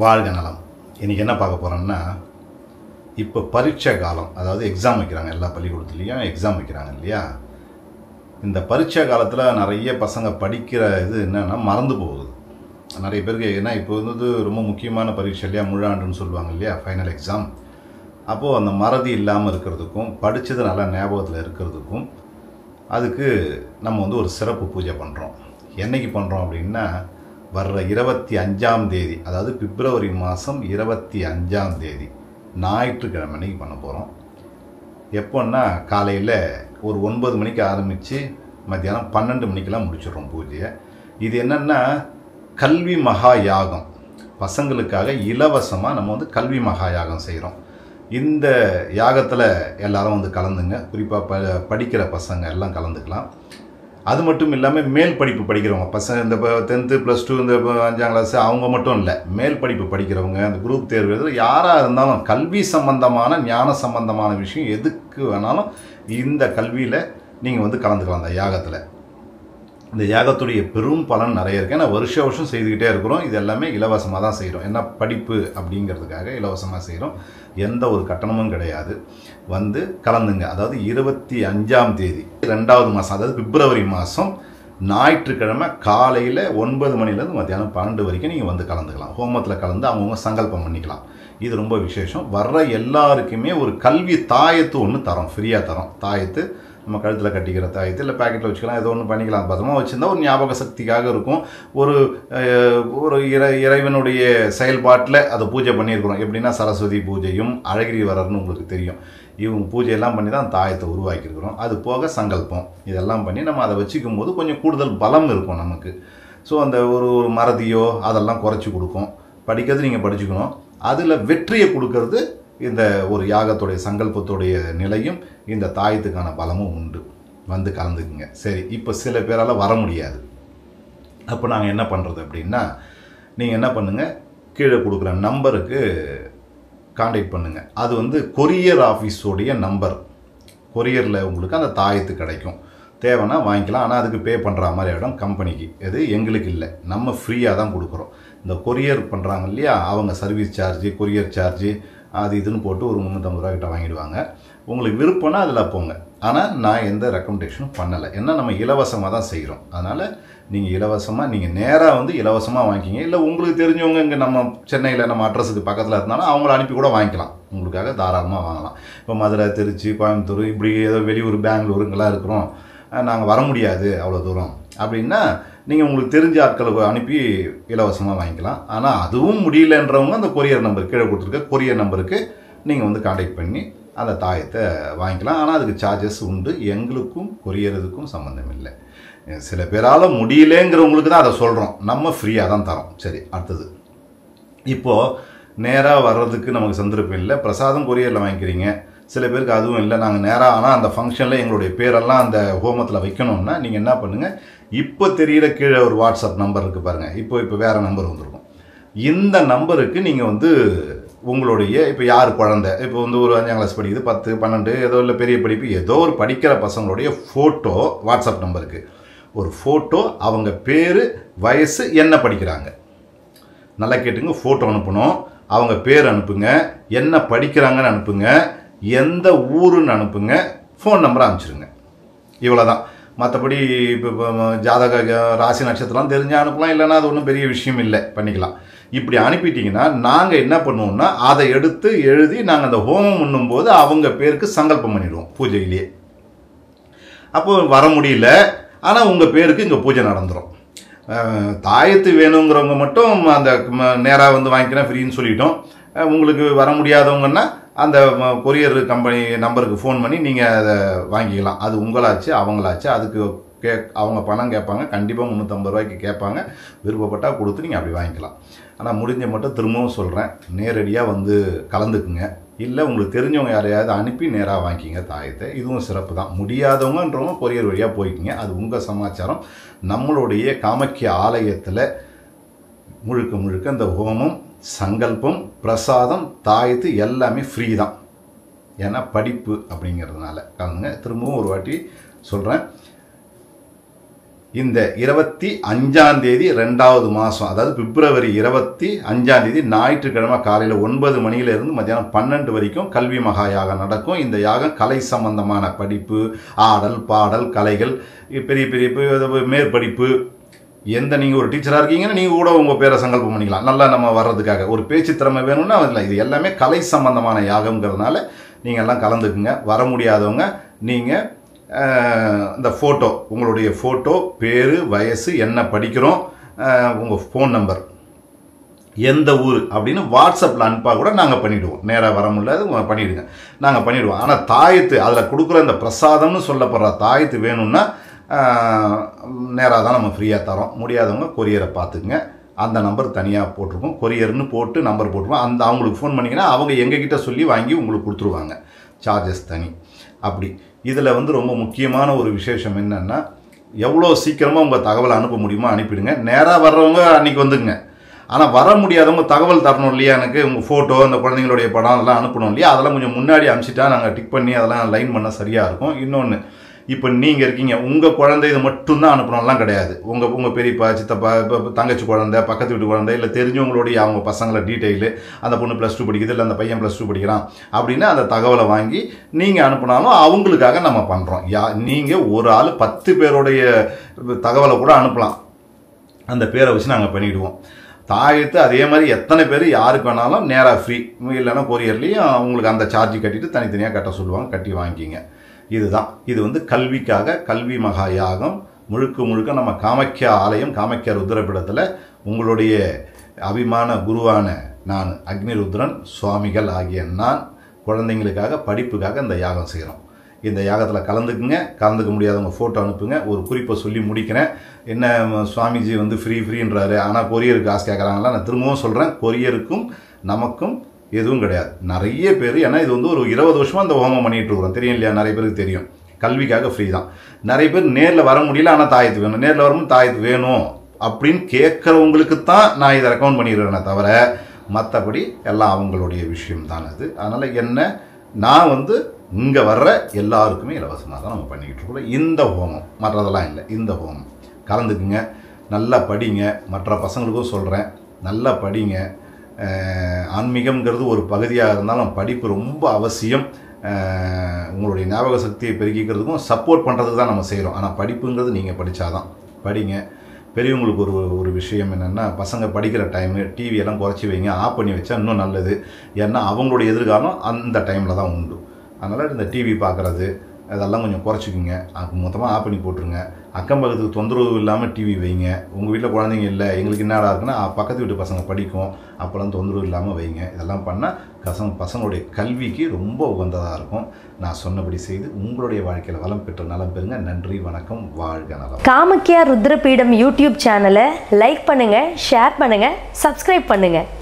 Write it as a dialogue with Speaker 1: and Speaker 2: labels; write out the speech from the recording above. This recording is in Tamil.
Speaker 1: வாழ்க நலம் இன்றைக்கி என்ன பார்க்க போகிறோம்னா இப்போ பரீட்சை காலம் அதாவது எக்ஸாம் வைக்கிறாங்க எல்லா பள்ளிக்கூடத்துலேயும் எக்ஸாம் வைக்கிறாங்க இல்லையா இந்த பரீட்சை காலத்தில் நிறைய பசங்க படிக்கிற இது என்னென்னா மறந்து போகுது நிறைய பேருக்கு ஏன்னா இப்போ வந்து ரொம்ப முக்கியமான பரீட்சை இல்லையா முழாண்டுன்னு சொல்லுவாங்க இல்லையா ஃபைனல் எக்ஸாம் அப்போது அந்த மறதி இல்லாமல் இருக்கிறதுக்கும் படித்தது நல்லா ஞாபகத்தில் இருக்கிறதுக்கும் அதுக்கு நம்ம வந்து ஒரு சிறப்பு பூஜை பண்ணுறோம் என்னைக்கு பண்ணுறோம் அப்படின்னா வர்ற இருபத்தி அஞ்சாம் தேதி அதாவது பிப்ரவரி மாதம் இருபத்தி அஞ்சாம் தேதி ஞாயிற்றுக்கிழமை அன்னைக்கு பண்ண போகிறோம் எப்போன்னா காலையில் ஒரு ஒன்பது மணிக்கு ஆரம்பித்து மத்தியானம் பன்னெண்டு மணிக்கெல்லாம் முடிச்சிடுறோம் பூஜையை இது என்னென்னா கல்வி மகா யாகம் பசங்களுக்காக இலவசமாக நம்ம வந்து கல்வி மகா யாகம் செய்கிறோம் இந்த யாகத்தில் எல்லாரும் வந்து கலந்துங்க குறிப்பாக ப படிக்கிற பசங்க எல்லாம் கலந்துக்கலாம் அது மட்டும் இல்லாமல் மேல் படிப்பு படிக்கிறவங்க பசங்க இந்த டென்த்து ப்ளஸ் டூ இந்த இப்ப அஞ்சாம் கிளாஸ் அவங்க மட்டும் இல்லை மேல் படிப்பு படிக்கிறவங்க அந்த குரூப் தேர்வு எழுதுற யாராக இருந்தாலும் கல்வி சம்பந்தமான ஞான சம்பந்தமான விஷயம் எதுக்கு வேணாலும் இந்த கல்வியில் நீங்கள் வந்து கலந்துக்கலாம் அந்த யாகத்தில் இந்த யாகத்துடைய பெரும் பலன் நிறைய இருக்குது ஏன்னா வருஷ வருஷம் செய்துக்கிட்டே இருக்கிறோம் இது எல்லாமே இலவசமாக தான் செய்கிறோம் என்ன படிப்பு அப்படிங்கிறதுக்காக இலவசமாக செய்கிறோம் எந்த ஒரு கட்டணமும் கிடையாது வந்து கலந்துங்க அதாவது இருபத்தி அஞ்சாம் தேதி ரெண்டாவது மாதம் அதாவது பிப்ரவரி மாதம் ஞாயிற்றுக்கிழமை காலையில் ஒன்பது மணிலேருந்து மத்தியானம் பன்னெண்டு வரைக்கும் நீங்கள் வந்து கலந்துக்கலாம் ஹோமத்தில் கலந்து அவங்கவுங்க சங்கல்பம் பண்ணிக்கலாம் இது ரொம்ப விசேஷம் வர்ற எல்லாருக்குமே ஒரு கல்வி தாயத்து ஒன்று தரோம் ஃப்ரீயாக தரோம் தாயத்து நம்ம கழுத்தில் கட்டிக்கிற தாயத்து இல்லை பேக்கெட்டில் வச்சுக்கலாம் ஏதோ ஒன்று பண்ணிக்கலாம் பத்திரமா வச்சுருந்தா ஒரு ஞாபக சக்திக்காக இருக்கும் ஒரு அஹ், ஒரு இறை இறைவனுடைய செயல்பாட்டில் அதை பூஜை பண்ணியிருக்கிறோம் எப்படின்னா சரஸ்வதி பூஜையும் அழகிரிவரர்னு உங்களுக்கு தெரியும் இவங்க பூஜையெல்லாம் பண்ணி தான் தாயத்தை உருவாக்கியிருக்கிறோம் அது போக சங்கல்பம் இதெல்லாம் பண்ணி நம்ம அதை வச்சுக்கும் போது கொஞ்சம் கூடுதல் பலம் இருக்கும் நமக்கு ஸோ அந்த ஒரு ஒரு மறதியோ அதெல்லாம் குறைச்சி கொடுக்கும் படிக்கிறது நீங்கள் படிச்சுக்கணும் அதில் வெற்றியை கொடுக்கறது இந்த ஒரு யாகத்துடைய சங்கல்பத்துடைய நிலையும் இந்த தாயத்துக்கான பலமும் உண்டு வந்து கலந்துக்குங்க சரி இப்போ சில பேரால் வர முடியாது அப்போ நாங்கள் என்ன பண்ணுறது அப்படின்னா நீங்கள் என்ன பண்ணுங்கள் கீழே கொடுக்குற நம்பருக்கு காண்டாக்ட் பண்ணுங்கள் அது வந்து கொரியர் ஆஃபீஸோடைய நம்பர் கொரியரில் உங்களுக்கு அந்த தாயத்து கிடைக்கும் தேவைன்னா வாங்கிக்கலாம் ஆனால் அதுக்கு பே பண்ணுற மாதிரி இடம் கம்பெனிக்கு இது எங்களுக்கு இல்லை நம்ம ஃப்ரீயாக தான் கொடுக்குறோம் இந்த கொரியர் பண்ணுறாங்க இல்லையா அவங்க சர்வீஸ் சார்ஜு கொரியர் சார்ஜு அது இதுன்னு போட்டு ஒரு முந்நூற்றம்பது ரூபா கிட்ட வாங்கிடுவாங்க உங்களுக்கு விருப்பம்னா அதில் போங்க ஆனால் நான் எந்த ரெக்கமெண்டேஷனும் பண்ணலை ஏன்னா நம்ம இலவசமாக தான் செய்கிறோம் அதனால் நீங்கள் இலவசமாக நீங்கள் நேராக வந்து இலவசமாக வாங்கிக்கிங்க இல்லை உங்களுக்கு தெரிஞ்சவங்க இங்கே நம்ம சென்னையில் நம்ம அட்ரஸுக்கு பக்கத்தில் இருந்தாலும் அவங்கள அனுப்பி கூட வாங்கிக்கலாம் உங்களுக்காக தாராளமாக வாங்கலாம் இப்போ மதுரை திருச்சி கோயம்புத்தூர் இப்படி ஏதோ வெளியூர் பெங்களூர் இங்கெல்லாம் இருக்கிறோம் நாங்கள் வர முடியாது அவ்வளோ தூரம் அப்படின்னா நீங்கள் உங்களுக்கு தெரிஞ்ச ஆட்களை அனுப்பி இலவசமாக வாங்கிக்கலாம் ஆனால் அதுவும் முடியலன்றவங்க அந்த கொரியர் நம்பர் கீழே கொடுத்துருக்க கொரியர் நம்பருக்கு நீங்கள் வந்து காண்டாக்ட் பண்ணி அந்த தாயத்தை வாங்கிக்கலாம் ஆனால் அதுக்கு சார்ஜஸ் உண்டு எங்களுக்கும் கொரியர் இதுக்கும் சம்மந்தம் இல்லை சில பேரால் முடியலேங்கிறவங்களுக்கு தான் அதை சொல்கிறோம் நம்ம ஃப்ரீயாக தான் தரோம் சரி அடுத்தது இப்போது நேராக வர்றதுக்கு நமக்கு சந்தர்ப்பம் இல்லை பிரசாதம் கொரியரில் வாங்கிக்கிறீங்க சில பேருக்கு அதுவும் இல்லை நாங்கள் நேராக ஆனால் அந்த ஃபங்க்ஷனில் எங்களுடைய பேரெல்லாம் அந்த ஹோமத்தில் வைக்கணும்னா நீங்கள் என்ன பண்ணுங்கள் இப்போ தெரியிற கீழே ஒரு வாட்ஸ்அப் நம்பர் இருக்குது பாருங்கள் இப்போ இப்போ வேறு நம்பர் வந்திருக்கும் இந்த நம்பருக்கு நீங்கள் வந்து உங்களுடைய இப்போ யார் குழந்தை இப்போ வந்து ஒரு அஞ்சாம் கிளாஸ் படிக்குது பத்து பன்னெண்டு ஏதோ இல்லை பெரிய படிப்பு ஏதோ ஒரு படிக்கிற பசங்களுடைய ஃபோட்டோ வாட்ஸ்அப் நம்பருக்கு ஒரு ஃபோட்டோ அவங்க பேர் வயசு என்ன படிக்கிறாங்க நல்லா கேட்டுங்க ஃபோட்டோ அனுப்பணும் அவங்க பேர் அனுப்புங்க என்ன படிக்கிறாங்கன்னு அனுப்புங்க எந்த ஊருன்னு அனுப்புங்க ஃபோன் நம்பரை அனுப்பிச்சிருங்க இவ்வளோ தான் மற்றபடி இப்போ இப்போ ஜாதக ராசி நட்சத்திரம் தெரிஞ்சால் அனுப்பலாம் இல்லைன்னா அது ஒன்றும் பெரிய விஷயம் இல்லை பண்ணிக்கலாம் இப்படி அனுப்பிட்டீங்கன்னா நாங்கள் என்ன பண்ணுவோம்னா அதை எடுத்து எழுதி நாங்கள் அந்த ஹோமம் பண்ணும்போது அவங்க பேருக்கு சங்கல்பம் பண்ணிடுவோம் பூஜையிலேயே அப்போ வர முடியல ஆனால் உங்கள் பேருக்கு இங்கே பூஜை நடந்துடும் அஹ், தாயத்து வேணுங்கிறவங்க மட்டும் அந்த நேராக வந்து வாங்கிக்கிறேன் ஃப்ரீன்னு சொல்லிட்டோம் அஹ், உங்களுக்கு வர முடியாதவங்கன்னா அந்த ம- கொரியர் கம்பெனி நம்பருக்கு ஃபோன் பண்ணி நீங்கள் அதை வாங்கிக்கலாம் அது உங்களாச்சு அவங்களாச்சு அதுக்கு கே அவங்க பணம் கேட்பாங்க கண்டிப்பாக முந்நூற்றம்பது ரூபாய்க்கு கேட்பாங்க விருப்பப்பட்டால் கொடுத்து நீங்கள் அப்படி வாங்கிக்கலாம் ஆனால் முடிஞ்ச மட்டும் திரும்பவும் சொல்கிறேன் நேரடியாக வந்து கலந்துக்குங்க இல்லை உங்களுக்கு தெரிஞ்சவங்க யாரையாவது அனுப்பி நேராக வாங்கிக்கிங்க தாயத்தை இதுவும் சிறப்பு தான் முடியாதவங்கன்றவங்க கொரியர் வழியாக போய்க்கிங்க அது உங்கள் சமாச்சாரம் நம்மளுடைய காமக்கிய ஆலயத்தில் முழுக்க முழுக்க இந்த ஹோமம் சங்கல்பம் பிரசாதம் தாயத்து எல்லாமே ஃப்ரீ தான் ஏன்னா படிப்பு அப்படிங்கிறதுனால கலந்துங்க திரும்பவும் ஒரு வாட்டி சொல்கிறேன் இந்த இருபத்தி அஞ்சாம் தேதி ரெண்டாவது மாதம் அதாவது பிப்ரவரி இருபத்தி அஞ்சாம் தேதி ஞாயிற்றுக்கிழமை காலையில் ஒன்பது மணியிலிருந்து மத்தியானம் பன்னெண்டு வரைக்கும் கல்வி மகா யாகம் நடக்கும் இந்த யாகம் கலை சம்பந்தமான படிப்பு ஆடல் பாடல் கலைகள் பெரிய பெரிய பெரிய மேற்படிப்பு எந்த நீங்கள் ஒரு டீச்சராக இருக்கீங்கன்னா நீங்கள் கூட உங்கள் பேரை சங்கல்பம் பண்ணிக்கலாம் நல்லா நம்ம வர்றதுக்காக ஒரு பேச்சு திறமை வேணும்னா அதில் இது எல்லாமே கலை சம்பந்தமான யாகம்ங்கிறதுனால நீங்கள் எல்லாம் கலந்துக்குங்க வர முடியாதவங்க நீங்கள் இந்த ஃபோட்டோ உங்களுடைய ஃபோட்டோ பேர் வயசு என்ன படிக்கிறோம் உங்கள் ஃபோன் நம்பர் எந்த ஊர் அப்படின்னு வாட்ஸ்அப்பில் அனுப்பா கூட நாங்கள் பண்ணிவிடுவோம் நேராக வர முடியாது பண்ணிவிடுங்க நாங்கள் பண்ணிவிடுவோம் ஆனால் தாயத்து அதில் கொடுக்குற இந்த பிரசாதம்னு சொல்லப்படுற தாயத்து வேணும்னா நேராக தான் நம்ம ஃப்ரீயாக தரோம் முடியாதவங்க கொரியரை பார்த்துக்குங்க அந்த நம்பர் தனியாக போட்டிருக்கோம் கொரியர்னு போட்டு நம்பர் போட்டிருக்கோம் அந்த அவங்களுக்கு ஃபோன் பண்ணிங்கன்னா அவங்க எங்ககிட்ட சொல்லி வாங்கி உங்களுக்கு கொடுத்துருவாங்க சார்ஜஸ் தனி அப்படி இதில் வந்து ரொம்ப முக்கியமான ஒரு விசேஷம் என்னென்னா எவ்வளோ சீக்கிரமாக உங்கள் தகவலை அனுப்ப முடியுமோ அனுப்பிடுங்க நேராக வர்றவங்க அன்றைக்கி வந்துங்க ஆனால் வர முடியாதவங்க தகவல் தரணும் இல்லையா எனக்கு உங்கள் ஃபோட்டோ அந்த குழந்தைங்களுடைய படம் அதெல்லாம் அனுப்பணும் இல்லையா அதெல்லாம் கொஞ்சம் முன்னாடி அனுப்பிச்சிட்டா நாங்கள் டிக் பண்ணி அதெல்லாம் லைன் பண்ண சரியாக இருக்கும் இன்னொன்று இப்போ நீங்கள் இருக்கீங்க உங்கள் குழந்தை இது மட்டும்தான் அனுப்பணும்லாம் கிடையாது உங்கள் உங்கள் பெரியப்பா சித்தப்பா இப்போ தங்கச்சி குழந்தை பக்கத்து வீட்டு குழந்தை இல்லை தெரிஞ்சவங்களுடைய அவங்க பசங்களை டீட்டெயிலு அந்த பொண்ணு ப்ளஸ் டூ படிக்குது இல்லை அந்த பையன் ப்ளஸ் டூ படிக்கிறான் அப்படின்னு அந்த தகவலை வாங்கி நீங்கள் அனுப்புனாலும் அவங்களுக்காக நம்ம பண்ணுறோம் யா நீங்கள் ஒரு ஆள் பத்து பேருடைய தகவலை கூட அனுப்பலாம் அந்த பேரை வச்சு நாங்கள் பண்ணிவிடுவோம் தாயத்து அதே மாதிரி எத்தனை பேர் யாருக்கு வேணாலும் நேராக ஃப்ரீ இல்லைன்னா கொரியர்லேயும் அவங்களுக்கு அந்த சார்ஜ் கட்டிட்டு தனித்தனியாக கட்ட சொல்லுவாங்க கட்டி வாங்கிக்கிங்க இதுதான் இது வந்து கல்விக்காக கல்வி மகா யாகம் முழுக்க முழுக்க நம்ம காமக்கியா ஆலயம் காமக்கியா ருத்ரபீடத்தில் உங்களுடைய அபிமான குருவான நான் அக்னிருத்ரன் சுவாமிகள் ஆகிய நான் குழந்தைங்களுக்காக படிப்புக்காக இந்த யாகம் செய்கிறோம் இந்த யாகத்தில் கலந்துக்குங்க கலந்துக்க முடியாதவங்க ஃபோட்டோ அனுப்புங்க ஒரு குறிப்பை சொல்லி முடிக்கிறேன் என்ன சுவாமிஜி வந்து ஃப்ரீ ஃப்ரீன்றாரு ஆனால் கொரியருக்கு காசு கேட்குறாங்களா நான் திரும்பவும் சொல்கிறேன் கொரியருக்கும் நமக்கும் எதுவும் கிடையாது நிறைய பேர் ஏன்னா இது வந்து ஒரு இருபது வருஷமாக அந்த ஹோமம் பண்ணிகிட்டு இருக்கிறோம் தெரியும் இல்லையா நிறைய பேருக்கு தெரியும் கல்விக்காக ஃப்ரீ தான் நிறைய பேர் நேரில் வர முடியல ஆனால் தாயத்து வேணும் நேரில் வரும்போது தாயத்து வேணும் அப்படின்னு கேட்குறவங்களுக்கு தான் நான் இதை ரெக்கமெண்ட் பண்ணிடுறேனே தவிர மற்றபடி எல்லாம் அவங்களுடைய விஷயம் தான் அது அதனால் என்ன நான் வந்து இங்கே வர்ற எல்லாருக்குமே இலவசமாக தான் நம்ம பண்ணிக்கிட்டு இருக்கோம் இந்த ஹோமம் மற்றதெல்லாம் இல்லை இந்த ஹோமம் கலந்துக்குங்க நல்லா படிங்க மற்ற பசங்களுக்கும் சொல்கிறேன் நல்லா படிங்க ஆன்மீகம்ங்கிறது ஒரு பகுதியாக இருந்தாலும் படிப்பு ரொம்ப அவசியம் உங்களுடைய ஞாபக சக்தியை பெருக்கிக்கிறதுக்கும் சப்போர்ட் பண்ணுறதுக்கு தான் நம்ம செய்கிறோம் ஆனால் படிப்புங்கிறது நீங்கள் படித்தாதான் படிங்க பெரியவங்களுக்கு ஒரு ஒரு விஷயம் என்னென்னா பசங்க படிக்கிற டைமு டிவியெல்லாம் குறைச்சி வைங்க ஆஃப் பண்ணி வச்சா இன்னும் நல்லது ஏன்னா அவங்களுடைய எதிர்காலம் அந்த டைமில் தான் உண்டு அதனால் இந்த டிவி பார்க்குறது அதெல்லாம் கொஞ்சம் குறைச்சிக்குங்க மொத்தமாக ஆஃப் பண்ணி போட்டுருங்க அக்கம் பக்கத்துக்கு தொந்தரவு இல்லாமல் டிவி வைங்க உங்கள் வீட்டில் குழந்தைங்க இல்லை எங்களுக்கு என்னடா இருக்குன்னா பக்கத்து வீட்டு பசங்க படிக்கும் அப்போல்லாம் தொந்தரவு இல்லாமல் வைங்க இதெல்லாம் பண்ணால் கசங்க பசங்களுடைய கல்விக்கு ரொம்ப உகந்ததாக இருக்கும் நான் சொன்னபடி செய்து உங்களுடைய வாழ்க்கையில் வளம் பெற்ற நலம் பெறுங்க நன்றி வணக்கம் வாழ்க நலம்
Speaker 2: காமக்கியா ருத்ரபீடம் யூடியூப் சேனலை லைக் பண்ணுங்கள் ஷேர் பண்ணுங்கள் சப்ஸ்கிரைப் பண்ணுங்கள்